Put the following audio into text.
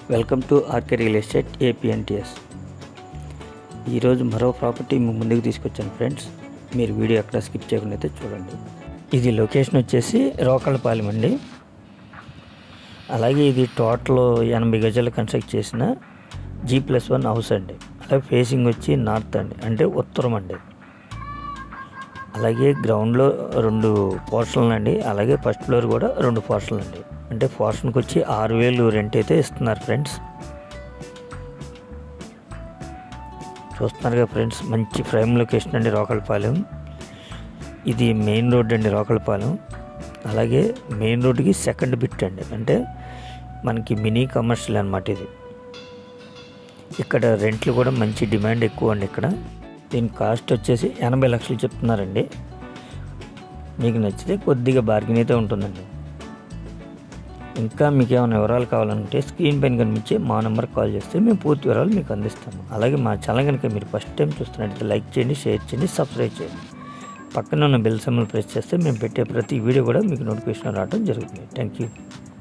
welcome to RK real estate APNTS ఈరోజు మరో property మీ ముందుకు తీసుకొచ్చాను ఫ్రెండ్స్ మీరు వీడియో ఎక్కడ స్కిప్ చేయకుండా అయితే చూడండి ఇది లొకేషన్ వచ్చేసి రోకలపాలెం అండి అలాగే ఇది టోటల్ ఎనభై గజాలు కన్స్ట్రక్ట్ చేసిన జీ ప్లస్ వన్ హౌస్ అండి అలాగే ఫేసింగ్ వచ్చి నార్త్ అండి అంటే ఉత్తరం అండి అలాగే గ్రౌండ్లో రెండు పోర్షన్లు అండి అలాగే ఫస్ట్ ఫ్లోర్ కూడా రెండు పోర్షన్లు అండి అంటే పోర్షన్కి వచ్చి ఆరు వేలు రెంట్ అయితే ఇస్తున్నారు ఫ్రెండ్స్ చూస్తున్నారుగా ఫ్రెండ్స్ మంచి ప్రైమ్ లొకేషన్ అండి రోకలపాలెం ఇది మెయిన్ రోడ్ అండి రోకలపాలెం అలాగే మెయిన్ రోడ్డుకి సెకండ్ బిట్ అండి అంటే మనకి మినీ కమర్షియల్ అనమాట ఇది ఇక్కడ రెంట్లు కూడా మంచి డిమాండ్ ఎక్కువ అండి ఇక్కడ దీని కాస్ట్ వచ్చేసి ఎనభై లక్షలు చెప్తున్నారండి మీకు నచ్చితే కొద్దిగా బార్గెన్ అయితే ఉంటుందండి ఇంకా మీకు ఏమైనా వివరాలు కావాలంటే స్క్రీన్ పైన కనిపించే మా నెంబర్ కాల్ చేస్తే మేము పూర్తి వివరాలు మీకు అందిస్తాము అలాగే మా ఛానల్ కనుక మీరు ఫస్ట్ టైం చూస్తున్నట్టయితే లైక్ చేయండి షేర్ చేయండి సబ్స్క్రైబ్ చేయండి పక్కన ఉన్న బెల్ సమ్మల్ ప్రెస్ చేస్తే మేము పెట్టే ప్రతి వీడియో కూడా మీకు నోటిఫికేషన్ రావడం జరుగుతుంది థ్యాంక్ యూ